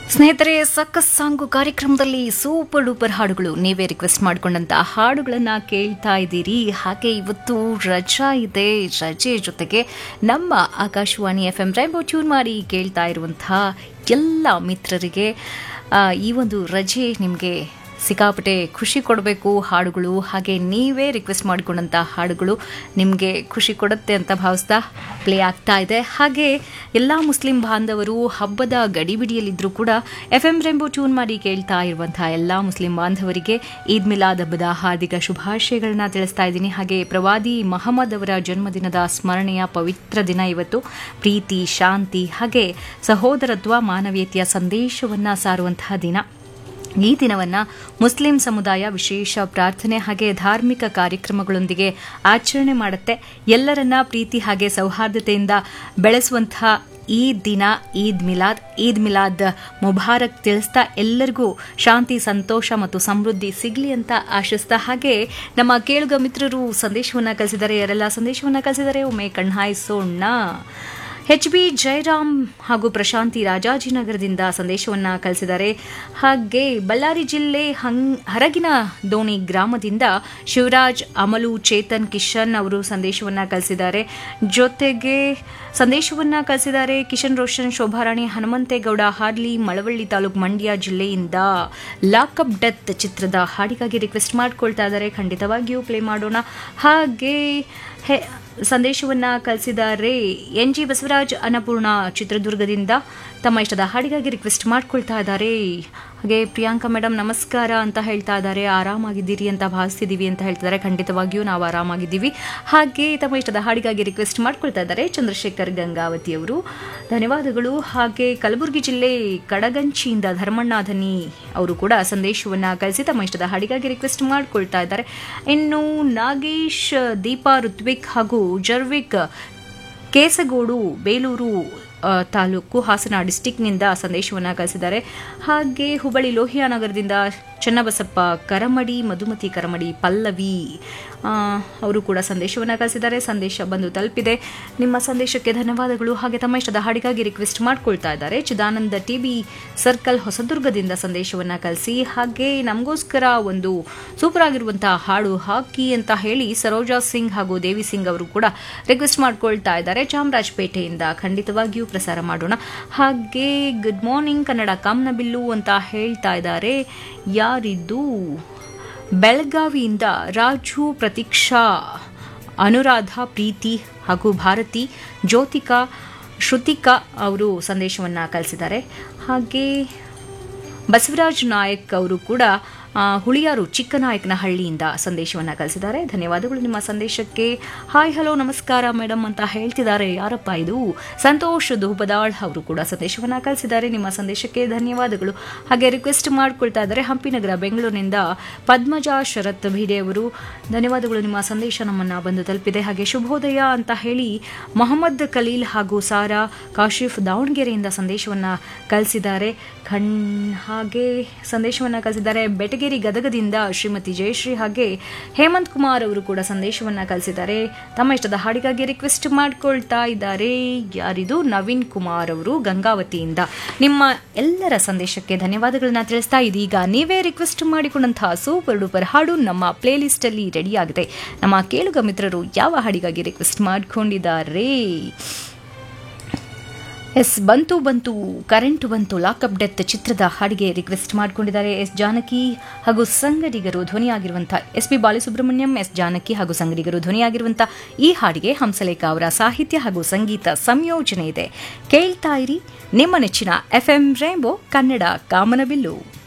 ಸ್ನೇಹಿತರೆ success song ಕಾರ್ಯಕ್ರಮದಲ್ಲಿ super duper ಹಾಡುಗಳು ನೀವೇ ರಿಕ್ವೆಸ್ಟ್ ಮಾಡಿಕೊಂಡಂತ ಹಾಡುಗಳನ್ನ ಕೇಳ್ತಾ ಇದ್ದೀರಿ ಹಾಗೆ ಇವತ್ತು ರಜಾ ಇದೆ ರಜೆ ಜೊತೆಗೆ ನಮ್ಮ Akashvani F M rainbow tune ಮಾಡಿ ಕೇಳ್ತಾ ಇರುವಂತಹ ಎಲ್ಲ ಮಿತ್ರರಿಗೆ ಆ, ಈ ಒಂದು ರಜೆ ನಿಮಗೆ ಸಿಕ್ಕಾಪಟ್ಟೆ ಖುಷಿ ಕೊಡಬೇಕು ಹಾಡುಗಳು ಹಾಗೆ ನೀವೇ ರಿಕ್ವೆಸ್ಟ್ ಮಾಡಿಕೊಂಡಂಥ ಹಾಡುಗಳು ನಿಮಗೆ ಖುಷಿ ಕೊಡುತ್ತೆ ಅಂತ ಭಾವಿಸ್ತಾ ಪ್ಲೇ ಆಗ್ತಾ ಇದೆ ಹಾಗೆ ಎಲ್ಲ ಮುಸ್ಲಿಂ ಬಾಂಧವರು ಹಬ್ಬದ ಗಡಿಬಿಡಿಯಲ್ಲಿದ್ದರೂ ಕೂಡ ಎಫ್ ಎಂ ರೆಂಬೋ ಟ್ಯೂನ್ ಮಾಡಿ ಕೇಳ್ತಾ ಇರುವಂತಹ ಎಲ್ಲ ಮುಸ್ಲಿಂ ಬಾಂಧವರಿಗೆ ಈದ್ ಮಿಲಾದ್ ಹಬ್ಬದ ಹಾರ್ದಿಕ ಶುಭಾಶಯಗಳನ್ನ ತಿಳಿಸ್ತಾ ಇದ್ದೀನಿ ಹಾಗೆ ಪ್ರವಾದಿ ಮಹಮ್ಮದ್ ಅವರ ಜನ್ಮದಿನದ ಸ್ಮರಣೆಯ ಪವಿತ್ರ ದಿನ ಇವತ್ತು ಪ್ರೀತಿ ಶಾಂತಿ ಹಾಗೆ ಸಹೋದರತ್ವ ಮಾನವೀಯತೆಯ ಸಂದೇಶವನ್ನ ಸಾರುವಂತಹ ದಿನ ಈ ದಿನವನ್ನು ಮುಸ್ಲಿಂ ಸಮುದಾಯ ವಿಶೇಷ ಪ್ರಾರ್ಥನೆ ಹಾಗೆ ಧಾರ್ಮಿಕ ಕಾರ್ಯಕ್ರಮಗಳೊಂದಿಗೆ ಆಚರಣೆ ಮಾಡುತ್ತೆ ಎಲ್ಲರನ್ನ ಪ್ರೀತಿ ಹಾಗೆ ಸೌಹಾರ್ದತೆಯಿಂದ ಬೆಳೆಸುವಂತಹ ಈ ದಿನ ಈದ್ ಮಿಲಾದ್ ಈದ್ ಮಿಲಾದ್ ಮುಬಾರಕ್ ತಿಳಿಸ್ತಾ ಎಲ್ಲರಿಗೂ ಶಾಂತಿ ಸಂತೋಷ ಮತ್ತು ಸಮೃದ್ಧಿ ಸಿಗಲಿ ಅಂತ ಆಶಿಸ್ತಾ ಹಾಗೆ ನಮ್ಮ ಕೇಳುಗ ಮಿತ್ರರು ಸಂದೇಶವನ್ನು ಕಳಿಸಿದ್ದಾರೆ ಯಾರೆಲ್ಲ ಸಂದೇಶವನ್ನು ಕಳಿಸಿದ್ದಾರೆ ಒಮ್ಮೆ ಕಣ್ಹಾಯಿಸೋಣ ಎಚ್ ಬಿ ಜಯರಾಮ್ ಹಾಗೂ ಪ್ರಶಾಂತಿ ರಾಜಾಜಿನಗರದಿಂದ ಸಂದೇಶವನ್ನ ಕಳಿಸಿದ್ದಾರೆ ಹಾಗೆ ಬಳ್ಳಾರಿ ಜಿಲ್ಲೆ ಹಂಗ್ ಹರಗಿನ ದೋಣಿ ಗ್ರಾಮದಿಂದ ಶಿವರಾಜ್ ಅಮಲು ಚೇತನ್ ಕಿಶನ್ ಅವರು ಸಂದೇಶವನ್ನ ಕಳಿಸಿದ್ದಾರೆ ಜೊತೆಗೆ ಸಂದೇಶವನ್ನ ಕಳಿಸಿದ್ದಾರೆ ಕಿಶನ್ ರೋಷನ್ ಶೋಭಾರಾಣಿ ಹನುಮಂತೇಗೌಡ ಹಾರ್ಲಿ ಮಳವಳ್ಳಿ ತಾಲೂಕು ಮಂಡ್ಯ ಜಿಲ್ಲೆಯಿಂದ ಲಾಕಪ್ ಡೆತ್ ಚಿತ್ರದ ಹಾಡಿಗಾಗಿ ರಿಕ್ವೆಸ್ಟ್ ಮಾಡ್ಕೊಳ್ತಾ ಇದ್ದಾರೆ ಖಂಡಿತವಾಗಿಯೂ ಪ್ಲೇ ಮಾಡೋಣ ಹಾಗೆ ಹೆ- ಸಂದೇಶವನ್ನ ಕಳಿಸಿದ್ದಾರೆ ಎನ್ ಜಿ ಬಸವರಾಜ್ ಅನ್ನಪೂರ್ಣ ಚಿತ್ರದುರ್ಗದಿಂದ ತಮ್ಮ ಇಷ್ಟದ ಹಾಡಿಗಾಗಿ ರಿಕ್ವೆಸ್ಟ್ ಮಾಡ್ಕೊಳ್ತಾ ಇದ್ದಾರೆ ಹಾಗೆ ಪ್ರಿಯಾಂಕಾ ಮೇಡಮ್ ನಮಸ್ಕಾರ ಅಂತ ಹೇಳ್ತಾ ಇದ್ದಾರೆ ಆರಾಮಾಗಿದ್ದೀರಿ ಅಂತ ಭಾವಿಸ್ತಿದ್ದೀವಿ ಅಂತ ಹೇಳ್ತಿದ್ದಾರೆ ಖಂಡಿತವಾಗಿಯೂ ನಾವು ಆರಾಮಾಗಿದ್ದೀವಿ ಹಾಗೆ ತಮ್ಮ ಇಷ್ಟದ ಹಾಡಿಗಾಗಿ ರಿಕ್ವೆಸ್ಟ್ ಮಾಡ್ಕೊಳ್ತಾ ಇದ್ದಾರೆ ಚಂದ್ರಶೇಖರ್ ಗಂಗಾವತಿ ಅವರು ಧನ್ಯವಾದಗಳು ಹಾಗೆ ಕಲಬುರಗಿ ಜಿಲ್ಲೆ ಕಡಗಂಚಿಯಿಂದ ಧರ್ಮಣ್ಣ ಧನಿ ಅವರು ಕೂಡ ಸಂದೇಶವನ್ನ ಕಳಿಸಿ ತಮ್ಮ ಇಷ್ಟದ ಹಾಡಿಗಾಗಿ ರಿಕ್ವೆಸ್ಟ್ ಮಾಡ್ಕೊಳ್ತಾ ಇದ್ದಾರೆ ಇನ್ನು ನಾಗೇಶ್ ದೀಪಾ ಋತ್ವಿಕ್ ಹಾಗೂ ಜರ್ವಿಕ್ ಕೇಸಗೋಡು ಬೇಲೂರು ಆ, ತಾಲೂಕು ಹಾಸನ ಡಿಸ್ಟಿಕ್ನಿಂದ ಸಂದೇಶವನ್ನು ಕಳಿಸಿದ್ದಾರೆ ಹಾಗೆ ಹುಬ್ಬಳ್ಳಿ ಲೋಹಿಯಾ ನಗರದಿಂದ ಚನ್ನಬಸಪ್ಪ ಕರಮಡಿ ಮಧುಮತಿ ಕರಮಡಿ ಪಲ್ಲವಿ ಆ, ಅವರು ಕೂಡ ಸಂದೇಶವನ್ನು ಕಳಿಸಿದ್ದಾರೆ ಸಂದೇಶ ಬಂದು ತಲುಪಿದೆ ನಿಮ್ಮ ಸಂದೇಶಕ್ಕೆ ಧನ್ಯವಾದಗಳು ಹಾಗೆ ತಮ್ಮ ಇಷ್ಟದ ಹಾಡಿಗಾಗಿ ರಿಕ್ವೆಸ್ಟ್ ಮಾಡ್ಕೊಳ್ತಾ ಇದ್ದಾರೆ ಚಿದಾನಂದ ಟಿವಿ ಸರ್ಕಲ್ ಹೊಸದುರ್ಗದಿಂದ ಸಂದೇಶವನ್ನು ಕಳಿಸಿ ಹಾಗೆ ನಮಗೋಸ್ಕರ ಒಂದು ಸೂಪರ್ ಆಗಿರುವಂತಹ ಹಾಡು ಹಾಕಿ ಅಂತ ಹೇಳಿ ಸರೋಜಾ ಸಿಂಗ್ ಹಾಗೂ ದೇವಿ ಸಿಂಗ್ ಅವರು ಕೂಡ ರಿಕ್ವೆಸ್ಟ್ ಮಾಡ್ಕೊಳ್ತಾ ಇದ್ದಾರೆ ಚಾಮರಾಜಪೇಟೆಯಿಂದ ಖಂಡಿತವಾಗಿಯೂ ಪ್ರಸಾರ ಮಾಡೋಣ ಹಾಗೆ ಗುಡ್ ಮಾರ್ನಿಂಗ್ ಕನ್ನಡ ಕಾಮನಬಿಲ್ಲು ಅಂತ ಹೇಳ್ತಾ ಇದ್ದಾರೆ ಯಾರಿದ್ದು ಬೆಳಗಾವಿಯಿಂದ ರಾಜು ಪ್ರತೀಕ್ಷಾ ಅನುರಾಧ ಪ್ರೀತಿ ಹಾಗೂ ಭಾರತಿ ಜ್ಯೋತಿಕಾ ಶ್ರುತಿಕಾ ಅವರು ಸಂದೇಶವನ್ನು ಕಳಿಸಿದ್ದಾರೆ ಹಾಗೆ ಬಸವರಾಜ್ ನಾಯಕ್ ಅವರು ಕೂಡ ಆ, ಹುಳಿಯಾರು ಚಿಕ್ಕನಾಯಕನಹಳ್ಳಿಯಿಂದ ಸಂದೇಶವನ್ನು ಕಳಿಸಿದ್ದಾರೆ ಧನ್ಯವಾದಗಳು ನಿಮ್ಮ ಸಂದೇಶಕ್ಕೆ ಹಾಯ್ ಹಲೋ ನಮಸ್ಕಾರ ಮೇಡಮ್ ಅಂತ ಹೇಳ್ತಿದ್ದಾರೆ ಯಾರಪ್ಪ ಇದು ಸಂತೋಷ್ ಧೂಪದಾಳ್ ಅವರು ಕೂಡ ಸಂದೇಶವನ್ನು ಕಳಿಸಿದ್ದಾರೆ ನಿಮ್ಮ ಸಂದೇಶಕ್ಕೆ ಧನ್ಯವಾದಗಳು ಹಾಗೆ ರಿಕ್ವೆಸ್ಟ್ ಮಾಡ್ಕೊಳ್ತಾ ಇದ್ದಾರೆ ಹಂಪಿನಗರ ಬೆಂಗಳೂರಿನಿಂದ ಪದ್ಮಜಾ ಶರತ್ ಭಿಡೆ ಅವರು ಧನ್ಯವಾದಗಳು ನಿಮ್ಮ ಸಂದೇಶ ನಮ್ಮನ್ನ ಬಂದು ತಲುಪಿದೆ ಹಾಗೆ ಶುಭೋದಯ ಅಂತ ಹೇಳಿ ಮೊಹಮ್ಮದ್ ಖಲೀಲ್ ಹಾಗೂ ಸಾರಾ ಕಾಶಿಫ್ ದಾವಣಗೆರೆಯಿಂದ ಸಂದೇಶವನ್ನ ಕಳಿಸಿದ್ದಾರೆ ಖಣ್ ಹಾಗೆ ಸಂದೇಶವನ್ನ ಕಳಿಸಿದ್ದಾರೆ ಬೆಟಗೇರಿ ಗದಗದಿಂದ ಶ್ರೀಮತಿ ಜಯಶ್ರೀ ಹಾಗೆ ಹೇಮಂತ್ ಕುಮಾರ್ ಅವರು ಕೂಡ ಸಂದೇಶವನ್ನ ಕಳಿಸಿದ್ದಾರೆ ತಮ್ಮ ಇಷ್ಟದ ಹಾಡಿಗಾಗಿ ರಿಕ್ವೆಸ್ಟ್ ಮಾಡ್ಕೊಳ್ತಾ ಇದ್ದಾರೆ ಯಾರಿದು ನವೀನ್ ಕುಮಾರ್ ಅವರು ಗಂಗಾವತಿಯಿಂದ ನಿಮ್ಮ ಎಲ್ಲರ ಸಂದೇಶಕ್ಕೆ ಧನ್ಯವಾದಗಳನ್ನ ತಿಳಿಸ್ತಾ ಇದೀಗ ನೀವೇ ರಿಕ್ವೆಸ್ಟ್ ಮಾಡಿಕೊಂಡಂತಹ ಸೂಪರ್ ಡೂಪರ್ ಹಾಡು ನಮ್ಮ ಪ್ಲೇ ಲಿಸ್ಟ್ ಅಲ್ಲಿ ರೆಡಿ ಆಗಿದೆ ನಮ್ಮ ಕೇಳುಗ ಮಿತ್ರರು ಯಾವ ಹಾಡಿಗಾಗಿ ರಿಕ್ವೆಸ್ಟ್ ಮಾಡ್ಕೊಂಡಿದ್ದಾರೆ ಎಸ್ ಬಂತು ಬಂತು ಕರೆಂಟ್ ಬಂತು ಲಾಕಪ್ ಡೆತ್ ಚಿತ್ರದ ಹಾಡಿಗೆ ರಿಕ್ವೆಸ್ಟ್ ಮಾಡಿಕೊಂಡಿದ್ದಾರೆ ಎಸ್ ಜಾನಕಿ ಹಾಗೂ ಸಂಗಡಿಗರು ಧ್ವನಿಯಾಗಿರುವಂತಹ S P Balasubrahmanyam S Janaki ಹಾಗೂ ಸಂಗಡಿಗರು ಧ್ವನಿಯಾಗಿರುವಂತಹ ಈ ಹಾಡಿಗೆ ಹಂಸಲೇಖ ಅವರ ಸಾಹಿತ್ಯ ಹಾಗೂ ಸಂಗೀತ ಸಂಯೋಜನೆ ಇದೆ ಕೇಳ್ತಾ ಇರಿ ನಿಮ್ಮ ನೆಚ್ಚಿನ ಎಫ್ಎಂ ರೇಂಬೋ ಕನ್ನಡ ಕಾಮನಬಿಲ್ಲು